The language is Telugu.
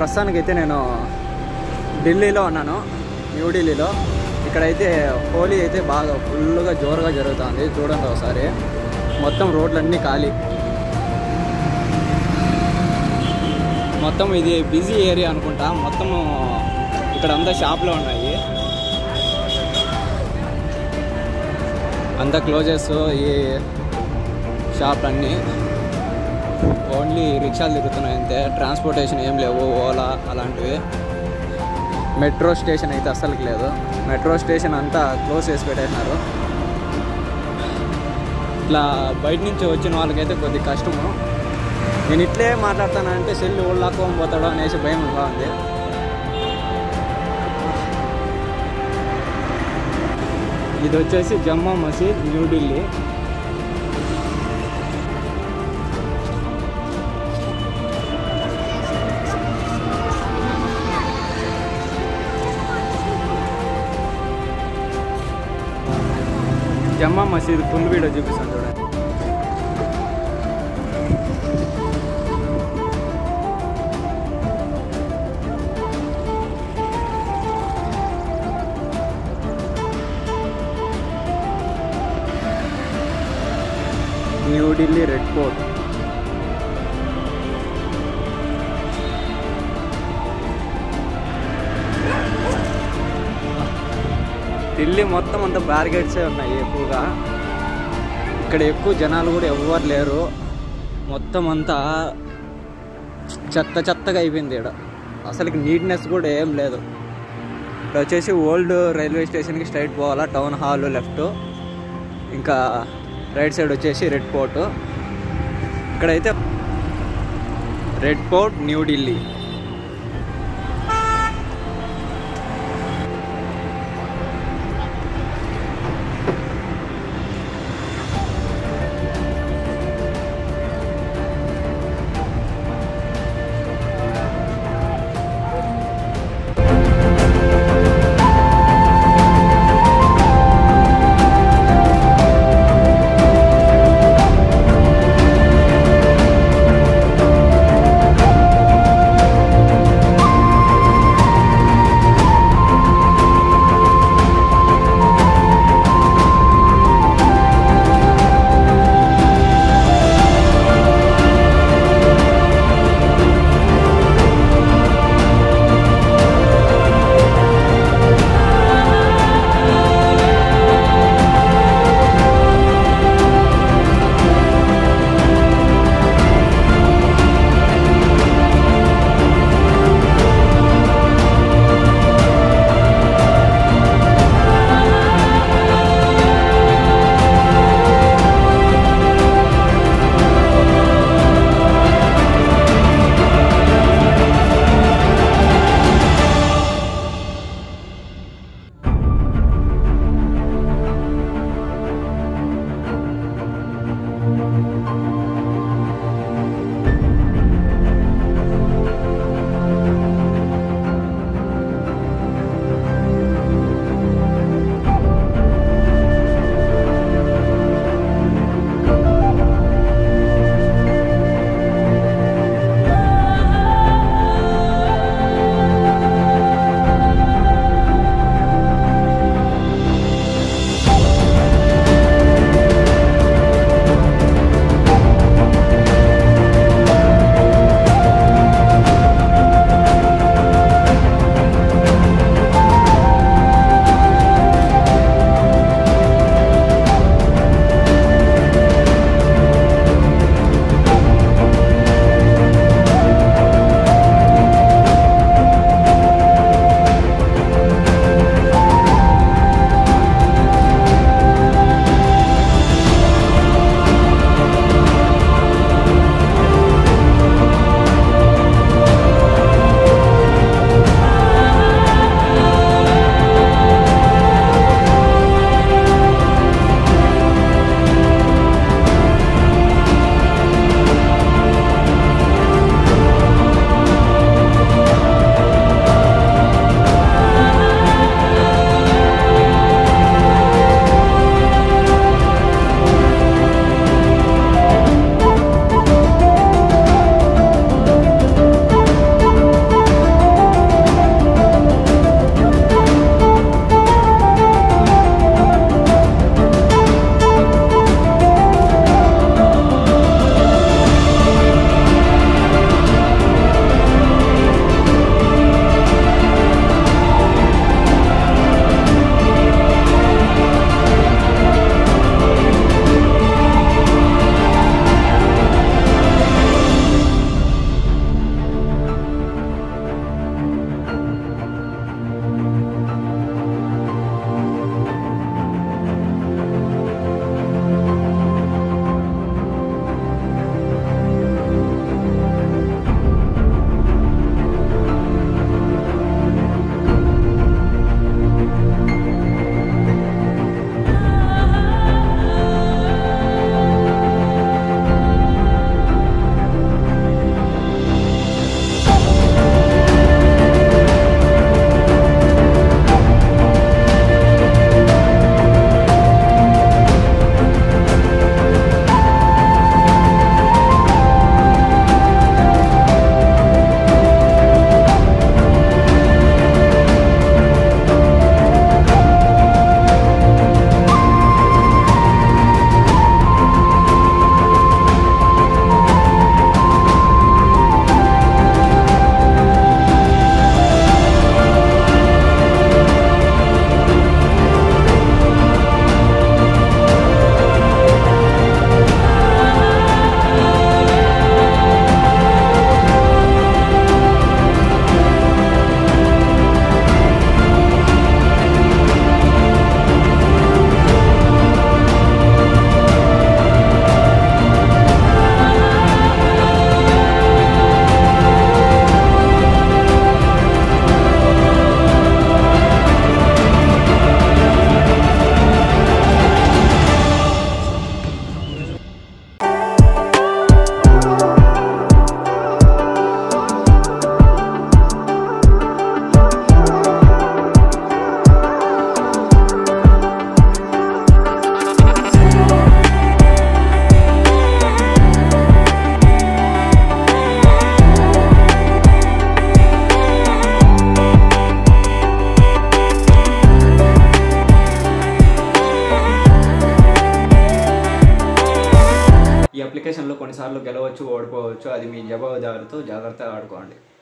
ప్రస్తుతానికైతే నేను ఢిల్లీలో ఉన్నాను న్యూఢిల్లీలో ఇక్కడైతే హోలీ అయితే బాగా ఫుల్గా జోరుగా జరుగుతుంది చూడండి ఒకసారి మొత్తం రోడ్లన్నీ ఖాళీ మొత్తం ఇది బిజీ ఏరియా అనుకుంటా మొత్తం ఇక్కడ అంతా షాప్లో ఉన్నాయి అంతా క్లోజెస్ ఈ షాప్ అన్నీ ఓన్లీ రిక్షాలు తిరుగుతున్నాయి అంతే ట్రాన్స్పోర్టేషన్ ఏం లేవు ఓలా అలాంటివి మెట్రో స్టేషన్ అయితే అస్సలకి లేదు మెట్రో స్టేషన్ అంతా క్లోజ్ చేసి పెట్టేసినారు ఇట్లా బయట నుంచి వచ్చిన వాళ్ళకైతే కొద్ది కష్టము నేను ఇట్లే మాట్లాడతానంటే సెల్ ఊళ్ళాకోని పోతాడో అనేసి భయం ఉంది ఇది వచ్చేసి జమ్మా మసీద్ న్యూఢిల్లీ జమ్మా మసీద్ ఫుల్ వీడియో చూపిస్తాను చూడండి న్యూఢిల్లీ రెడ్ ఫోర్ట్ ఢిల్లీ మొత్తం అంతా బ్యారికేడ్సే ఉన్నాయి ఎక్కువగా ఇక్కడ ఎక్కువ జనాలు కూడా ఎవ్వరు లేరు మొత్తం అంతా చెత్త చెత్తగా అయిపోయింది ఇక్కడ అసలుకి నీట్నెస్ కూడా ఏం లేదు ఇక్కడ వచ్చేసి ఓల్డ్ రైల్వే స్టేషన్కి స్ట్రైట్ పోవాలా టౌన్ హాల్ లెఫ్ట్ ఇంకా రైట్ సైడ్ వచ్చేసి రెడ్ పోర్ట్ ఇక్కడైతే రెడ్ పోర్ట్ న్యూఢిల్లీ కొన్నిసార్లు గెలవచ్చు ఓడిపోవచ్చు అది మీ జవాబుదారితో జాగ్రత్తగా ఆడుకోండి